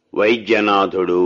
వైద్యనాథుడు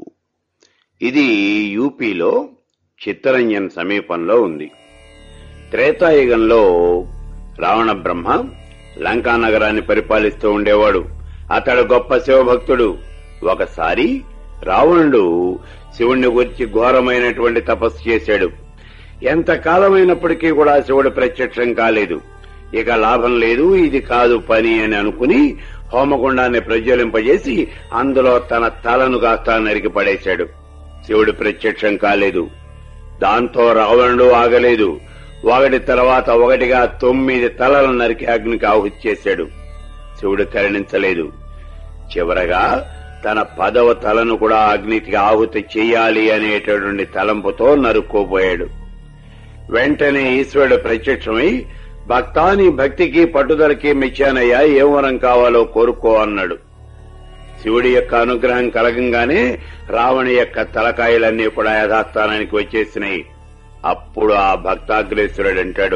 ఇది యూపీలో చిత్తరంజన్ సమీపంలో ఉంది త్రేతాయుగంలో రావణ బ్రహ్మ లంకా నగరాన్ని పరిపాలిస్తూ ఉండేవాడు అతడు గొప్ప శివభక్తుడు ఒకసారి రావణుడు శివుణ్ణి గురించి ఘోరమైనటువంటి తపస్సు చేశాడు ఎంత కాలమైనప్పటికీ కూడా శివుడు ప్రత్యక్షం కాలేదు ఇక లాభం లేదు ఇది కాదు పని అని అనుకుని హోమగుండాన్ని ప్రజ్వలింపజేసి అందులో తన తలను కాస్త నరికి పడేశాడు శివుడు ప్రత్యక్షం కాలేదు దాంతో రావణుడు ఆగలేదు ఒకటి తర్వాత ఒకటిగా తొమ్మిది తలలు నరికి అగ్నికి ఆహుతి చేశాడు శివుడు కరుణించలేదు చివరగా తన పదవ తలను కూడా అగ్నికి ఆహుతి చెయ్యాలి అనేటటువంటి తలంపుతో నరుక్కోపోయాడు వెంటనే ఈశ్వరుడు ప్రత్యక్షమై భక్తాని భక్తికి పట్టుదలకి మెచ్చానయ్యా ఏ వరం కావాలో కోరుకో అన్నాడు శివుడి యొక్క అనుగ్రహం కలగంగానే రావణి యొక్క తలకాయలన్నీ కూడా యథాస్థానానికి వచ్చేసినాయి అప్పుడు ఆ భక్తాగ్రేశ్వరుడు అంటాడు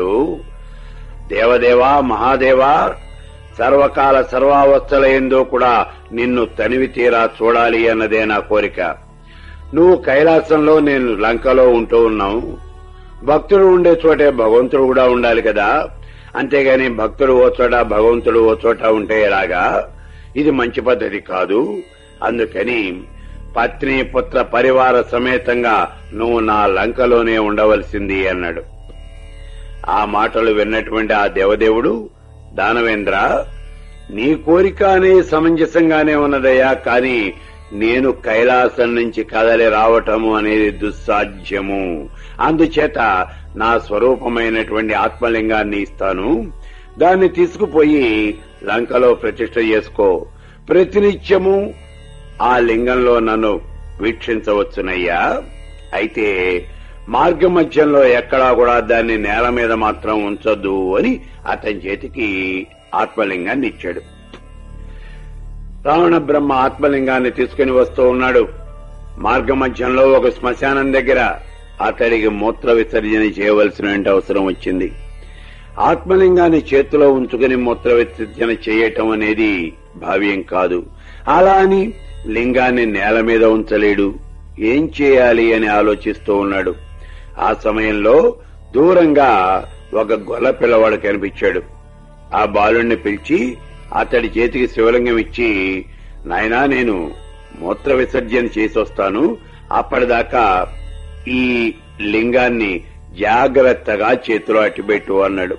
దేవదేవా మహాదేవా సర్వకాల సర్వావస్థల ఎందో కూడా నిన్ను తనివి తీరా చూడాలి అన్నదే నా కోరిక నువ్వు కైలాసంలో నేను లంకలో ఉంటూ ఉన్నావు భక్తుడు ఉండే చోటే భగవంతుడు కూడా ఉండాలి కదా అంతేగాని భక్తుడు ఓ చోట భగవంతుడు ఓ చోట ఉంటే ఎలాగా ఇది మంచి పద్ధతి కాదు అందుకని పత్ని పుత్ర పరివార సమేతంగా నువ్వు నా లంకలోనే ఉండవలసింది అన్నాడు ఆ మాటలు విన్నటువంటి ఆ దేవదేవుడు దానవేంద్ర నీ కోరిక అనే సమంజసంగానే ఉన్నదయ్యా కాని నేను కైలాసం నుంచి కదలి రావటము అనేది దుస్సాధ్యము అందుచేత నా స్వరూపమైనటువంటి ఆత్మలింగాన్ని ఇస్తాను దాన్ని తీసుకుపోయి లంకలో ప్రతిష్ఠ చేసుకో ప్రతినిత్యము ఆ లింగంలో నన్ను వీక్షించవచ్చునయ్యా అయితే మార్గ మధ్యంలో ఎక్కడా కూడా దాన్ని నేల మీద మాత్రం ఉంచొద్దు అని అతని చేతికి ఆత్మలింగాన్ని ఇచ్చాడు రావణ బ్రహ్మ ఆత్మలింగాన్ని తీసుకుని వస్తూ ఉన్నాడు మార్గ మధ్యంలో ఒక శ్మశానం దగ్గర అతడికి మూత్ర విసర్జన చేయవలసిన అవసరం వచ్చింది ఆత్మలింగాన్ని చేతిలో ఉంచుకుని మూత్ర విసర్జన చేయటం అనేది భావ్యం కాదు అలా అని లింగాన్ని నేల మీద ఉంచలేడు ఏం చేయాలి అని ఆలోచిస్తూ ఉన్నాడు ఆ సమయంలో దూరంగా ఒక గొల్ల పిల్లవాడు కనిపించాడు ఆ బాలుణ్ణి పిలిచి అతడి చేతికి శివలింగం ఇచ్చి నాయనా నేను మూత్ర విసర్జన చేసి వస్తాను అప్పటిదాకా ఈ లింగాన్ని జాగ్రత్తగా చేతిలో అట్టిపెట్టు అన్నాడు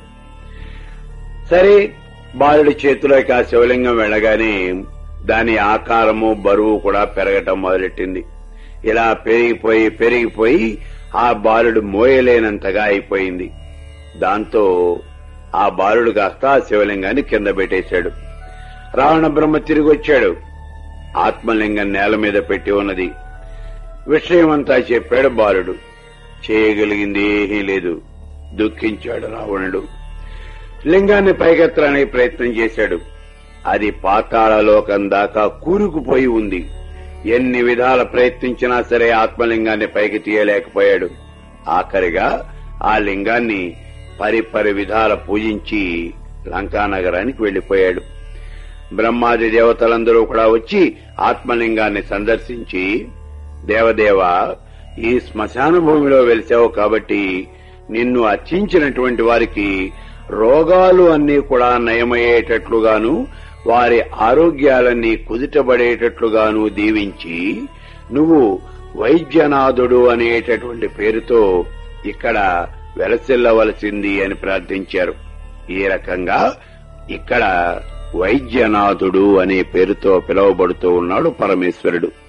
సరే బాలుడి చేతిలోకి ఆ శివలింగం వెళ్ళగానే దాని ఆకారము బరువు కూడా పెరగటం మొదలెట్టింది ఇలా పెరిగిపోయి పెరిగిపోయి ఆ బాలుడు మోయలేనంతగా అయిపోయింది దాంతో ఆ బాలుడు కాస్త ఆ శివలింగాన్ని కింద పెట్టేశాడు రావణ బ్రహ్మ తిరిగి వచ్చాడు ఆత్మలింగం నేల మీద పెట్టి ఉన్నది విషయమంతా చెప్పాడు బాలుడు చేయగలిగింది ఏమీ లేదు దుఃఖించాడు రావణుడు లింగాన్ని పైకెత్తడానికి ప్రయత్నం చేశాడు అది పాతాళలోకం దాకా కూరుకుపోయి ఉంది ఎన్ని విధాల ప్రయత్నించినా సరే ఆత్మలింగాన్ని పైకి తీయలేకపోయాడు ఆఖరిగా ఆ లింగాన్ని పరిపరి విధాల పూజించి లంకానగరానికి వెళ్లిపోయాడు బ్రహ్మాది దేవతలందరూ కూడా వచ్చి ఆత్మలింగాన్ని సందర్శించి దేవదేవ ఈ శ్మశాన భూమిలో వెలిసావు కాబట్టి నిన్ను అర్చించినటువంటి వారికి రోగాలు అన్నీ కూడా నయమయ్యేటట్లుగాను వారి ఆరోగ్యాలన్నీ కుదుటబడేటట్లుగాను దీవించి నువ్వు వైద్యనాథుడు అనేటటువంటి పేరుతో ఇక్కడ వెలసిల్లవలసింది అని ప్రార్థించారు ఈ రకంగా ఇక్కడ వైద్యనాథుడు అనే పేరుతో పిలువబడుతూ ఉన్నాడు పరమేశ్వరుడు